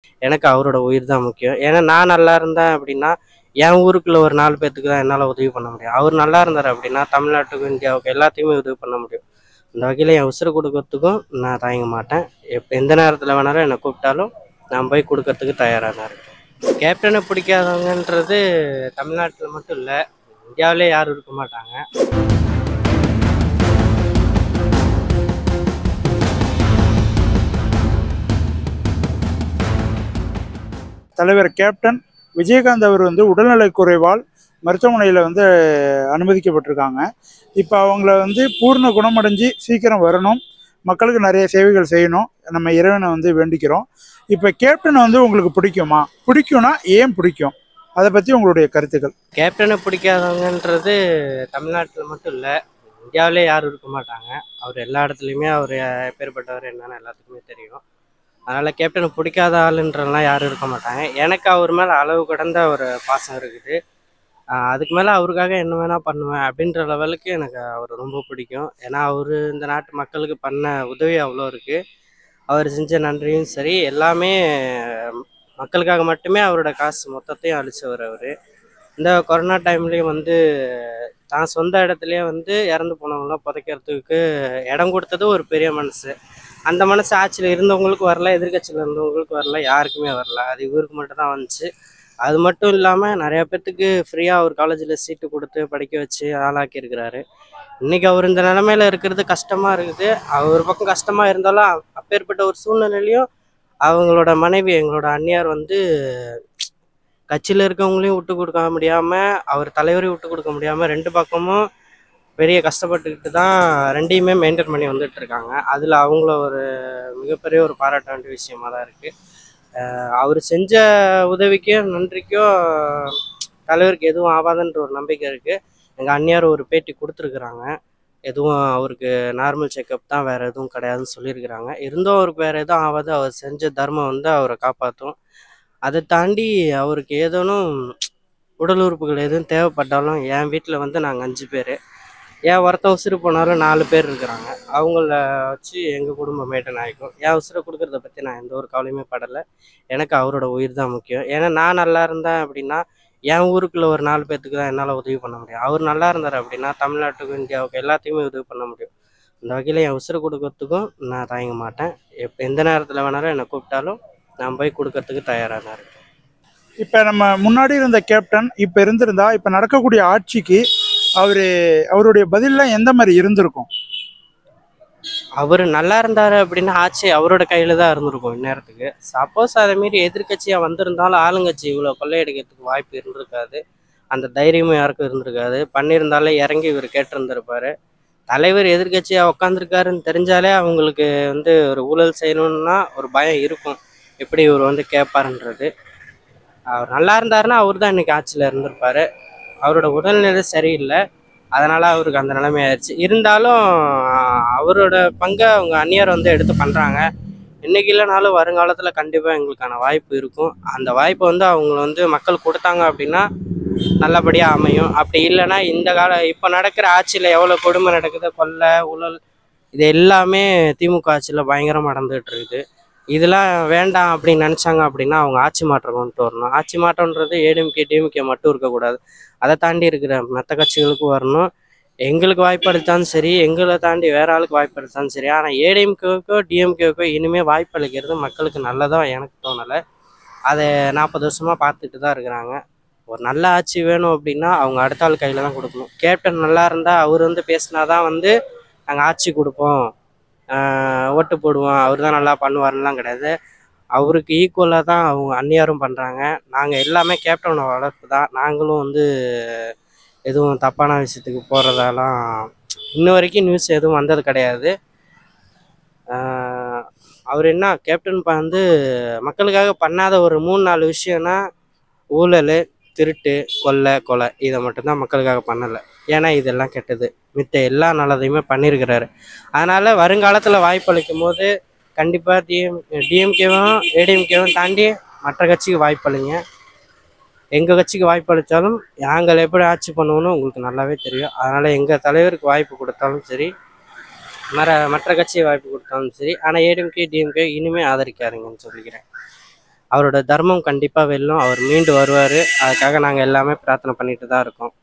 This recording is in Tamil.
எனக்கு அவரோட உயிர் தான் முக்கியம் ஏன்னா நான் நல்லா இருந்தேன் அப்படின்னா என் ஊருக்குள்ள ஒரு நாலு பேர்த்துக்கு தான் என்னால் உதவி பண்ண முடியும் அவர் நல்லா இருந்தார் அப்படின்னா தமிழ்நாட்டுக்கு இந்தியாவுக்கு எல்லாத்தையுமே உதவி பண்ண முடியும் இந்த வகையில் என் உசுரை கொடுக்கறதுக்கும் நான் தயங்க மாட்டேன் எப் எந்த நேரத்தில் வேணாலும் என்னை கூப்பிட்டாலும் நான் போய் கொடுக்கறதுக்கு தயாராக தான் இருக்கேன் கேப்டனை பிடிக்காதவங்கன்றது தமிழ்நாட்டில் மட்டும் இல்லை இந்தியாவிலே யாரும் இருக்க மாட்டாங்க தலைவர் கேப்டன் விஜயகாந்த் அவர் வந்து உடல்நலக் குறைவால் மருத்துவமனையில் வந்து அனுமதிக்கப்பட்டிருக்காங்க இப்போ அவங்கள வந்து பூர்ண குணமடைஞ்சு சீக்கிரம் வரணும் மக்களுக்கு நிறைய சேவைகள் செய்யணும் நம்ம இறைவனை வந்து வேண்டிக்கிறோம் இப்போ கேப்டன் வந்து உங்களுக்கு பிடிக்குமா பிடிக்கும்னா ஏன் பிடிக்கும் அதை பற்றி உங்களுடைய கருத்துக்கள் கேப்டனை பிடிக்காதவங்கன்றது தமிழ்நாட்டில் மட்டும் இல்லை இந்தியாவிலே யாரும் இருக்க மாட்டாங்க அவர் எல்லா இடத்துலையுமே அவர் எப்பேற்பட்டவர் என்னன்னு எல்லாத்துக்குமே தெரியும் அதனால் கேப்டனை பிடிக்காத ஆளுன்றலாம் யாரும் இருக்க மாட்டாங்க எனக்கு அவர் மேலே அளவு கடந்த ஒரு பாசம் இருக்குது ஆஹ் அதுக்கு மேலே அவருக்காக என்ன வேணால் பண்ணுவேன் அப்படின்ற லெவலுக்கு எனக்கு அவர் ரொம்ப பிடிக்கும் ஏன்னா அவர் இந்த நாட்டு மக்களுக்கு பண்ண உதவி அவ்வளோ இருக்குது அவர் செஞ்ச நன்றியும் சரி எல்லாமே மக்களுக்காக மட்டுமே அவரோட காசு மொத்தத்தையும் அழிச்சவர் அவர் இந்த கொரோனா டைம்லேயும் வந்து தான் சொந்த இடத்துலயே வந்து இறந்து போனவங்களாம் புதைக்கிறதுக்கு இடம் கொடுத்தது ஒரு பெரிய மனசு அந்த மனசு ஆட்சியில் இருந்தவங்களுக்கு வரல எதிர்க்கட்சியில் இருந்தவங்களுக்கு வரல யாருக்குமே வரல அது இவருக்கு மட்டும் தான் வந்துச்சு அது மட்டும் இல்லாமல் நிறைய பேர்த்துக்கு ஃப்ரீயாக ஒரு காலேஜில் சீட்டு கொடுத்து படிக்க வச்சு ஆளாக்கி இருக்கிறாரு இன்னைக்கு அவர் இந்த நிலமையில இருக்கிறது கஷ்டமாக இருக்குது அவர் பக்கம் கஷ்டமாக இருந்தாலும் அ- அப்பேற்பட்ட ஒரு சூழ்நிலையிலையும் அவங்களோட மனைவி எங்களோட அண்ணியார் வந்து கட்சியில் இருக்கவங்களையும் விட்டு கொடுக்க முடியாமல் அவர் தலைவரையும் விட்டு கொடுக்க முடியாமல் ரெண்டு பக்கமும் பெரிய கஷ்டப்பட்டுக்கிட்டு தான் ரெண்டையுமே மெயின்டைன் பண்ணி வந்துட்டு இருக்காங்க அதில் அவங்கள ஒரு மிகப்பெரிய ஒரு பாராட்ட வேண்டிய விஷயமா தான் இருக்குது அவர் செஞ்ச உதவிக்கும் நன்றிக்கும் தலைவருக்கு எதுவும் ஆகாதுன்ற ஒரு நம்பிக்கை இருக்குது எங்கள் அண்ணியார் ஒரு பேட்டி கொடுத்துருக்குறாங்க எதுவும் அவருக்கு நார்மல் செக்கப் தான் வேறு எதுவும் கிடையாதுன்னு சொல்லியிருக்கிறாங்க இருந்தும் அவருக்கு வேறு எதுவும் ஆகாது அவர் செஞ்ச தர்மம் வந்து அவரை காப்பாற்றும் அதை தாண்டி அவருக்கு ஏதேனும் உடல் உறுப்புகள் எதுவும் தேவைப்பட்டாலும் என் வீட்டில் வந்து நாங்கள் அஞ்சு பேர் என் ஒருத்தன் உசுறு போனாலும் நாலு பேர் இருக்கிறாங்க அவங்கள வச்சு எங்கள் குடும்பம் மெயின்டைன் ஆகிக்கும் என் உசுரை கொடுக்குறத பற்றி நான் எந்த ஒரு கவலையுமே படலை எனக்கு அவரோட உயிர் தான் முக்கியம் ஏன்னா நான் நல்லா இருந்தேன் அப்படின்னா என் ஊருக்குள்ள ஒரு நாலு பேர்த்துக்கு தான் என்னால் உதவி பண்ண முடியும் அவர் நல்லா இருந்தார் அப்படின்னா தமிழ்நாட்டுக்கு இந்தியாவுக்கு எல்லாத்தையுமே உதவி பண்ண முடியும் இந்த வகையில் என் உசுரை கொடுக்கறதுக்கும் நான் தயங்க மாட்டேன் எப் எந்த நேரத்தில் வேணாலும் என்னை கூப்பிட்டாலும் நான் போய் கொடுக்கறதுக்கு தயாராக தான் இருக்கேன் இப்போ நம்ம முன்னாடி இருந்த கேப்டன் இப்போ இருந்திருந்தா இப்போ நடக்கக்கூடிய ஆட்சிக்கு அவர் அவருடைய பதிலெலாம் எந்த மாதிரி இருந்திருக்கும் அவர் நல்லா இருந்தாரு அப்படின்னா ஆட்சி அவரோட கையில தான் இருந்திருக்கும் இந்நேரத்துக்கு சப்போஸ் அதை மீறி எதிர்க்கட்சியா வந்திருந்தாலும் ஆளுங்கட்சி இவ்வளோ கொள்ளையடிக்கிறதுக்கு வாய்ப்பு இருந்திருக்காது அந்த தைரியமும் யாருக்கும் இருந்திருக்காது பண்ணியிருந்தாலே இறங்கி இவர் கேட்டிருந்திருப்பாரு தலைவர் எதிர்க்கட்சியா உட்காந்துருக்காருன்னு தெரிஞ்சாலே அவங்களுக்கு வந்து ஒரு ஊழல் செய்யணும்னா ஒரு பயம் இருக்கும் எப்படி இவர் வந்து கேட்பாருன்றது அவர் நல்லா இருந்தாருன்னா அவர் தான் இன்னைக்கு ஆட்சியில் இருந்திருப்பாரு அவரோட உடல்நிலை சரியில்லை அதனால அவருக்கு அந்த நிலைமை ஆயிடுச்சு இருந்தாலும் ஆஹ், அவரோட பங்கை அவங்க அந்நியார் வந்து எடுத்து பண்ணுறாங்க இன்னைக்கு இல்லைனாலும் வருங்காலத்தில் கண்டிப்பாக எங்களுக்கான வாய்ப்பு இருக்கும் அந்த வாய்ப்பை வந்து அவங்க வந்து மக்கள் கொடுத்தாங்க அப்படின்னா நல்லபடியாக அமையும் அப்படி இல்லைன்னா இந்த கால இப்போ நடக்கிற ஆட்சியில் எவ்வளோ கொடுமை நடக்குது கொள்ளை ஊழல் இது எல்லாமே திமுக ஆட்சியில் பயங்கரமாக நடந்துகிட்டு இருக்குது இதெல்லாம் வேண்டாம் அப்படின்னு நினச்சாங்க அப்படின்னா அவங்க ஆட்சி மாற்றம் கொண்டு வரணும் ஆட்சி மாற்றம்ன்றது ஏடிஎம்கே டிஎம்கே மட்டும் இருக்கக்கூடாது அதை தாண்டி இருக்கிற மற்ற கட்சிகளுக்கும் வரணும் எங்களுக்கு வாய்ப்பு அளித்தாலும் சரி எங்களை தாண்டி வேற ஆளுக்கு வாய்ப்பு அளித்தாலும் சரி ஆனால் ஏடிஎம்கேக்கோ டிஎம்கேக்கோ இனிமேல் வாய்ப்பு அளிக்கிறது மக்களுக்கு நல்லதாக எனக்கு தோணலை அதை நாற்பது வருஷமாக பார்த்துட்டு தான் இருக்கிறாங்க ஒரு நல்ல ஆட்சி வேணும் அப்படின்னா அவங்க அடுத்த ஆள் கையில் தான் கொடுக்கணும் கேப்டன் நல்லா இருந்தால் அவர் வந்து பேசினா தான் வந்து நாங்கள் ஆட்சி கொடுப்போம் ஆஹ் ஓட்டு போடுவோம் அவர் தான் நல்லா பண்ணுவாருலாம் கிடையாது அவருக்கு ஈக்குவலாக தான் அவங்க அந்நியாரும் பண்ணுறாங்க நாங்கள் எல்லாமே கேப்டனோட வளர்ப்பு தான் நாங்களும் வந்து எதுவும் தப்பான விஷயத்துக்கு போகிறதாலாம் இன்ன வரைக்கும் நியூஸ் எதுவும் வந்தது கிடையாது ஆஹ் அவர் என்ன கேப்டன் ப- வந்து மக்களுக்காக பண்ணாத ஒரு மூணு நாலு விஷயம்னா ஊழல் திருட்டு கொள்ளை கொலை இதை மட்டும்தான் மக்களுக்காக பண்ணலை ஏன்னா இதெல்லாம் கெட்டது மித்த எல்லா நல்லதையுமே பண்ணியிருக்கிறாரு அதனால் வருங்காலத்தில் வாய்ப்பளிக்கும் போது கண்டிப்பாக டிஎம் டிஎம்கேவும் ஏடிஎம்கேவும் தாண்டி மற்ற கட்சிக்கு வாய்ப்பளிங்க எங்கள் கட்சிக்கு வாய்ப்பு அளித்தாலும் நாங்கள் எப்படி ஆட்சி பண்ணுவோன்னு உங்களுக்கு நல்லாவே தெரியும் அதனால் எங்கள் தலைவருக்கு வாய்ப்பு கொடுத்தாலும் சரி மற மற்ற கட்சி வாய்ப்பு கொடுத்தாலும் சரி ஆனால் ஏடிஎம்கே டிஎம்கே இனிமேல் ஆதரிக்காருங்கன்னு சொல்லிக்கிறேன் அவரோட தர்மம் கண்டிப்பாக வெல்லும் அவர் மீண்டு வருவார் அதுக்காக நாங்கள் எல்லாமே பிரார்த்தனை பண்ணிட்டு தான் இருக்கோம்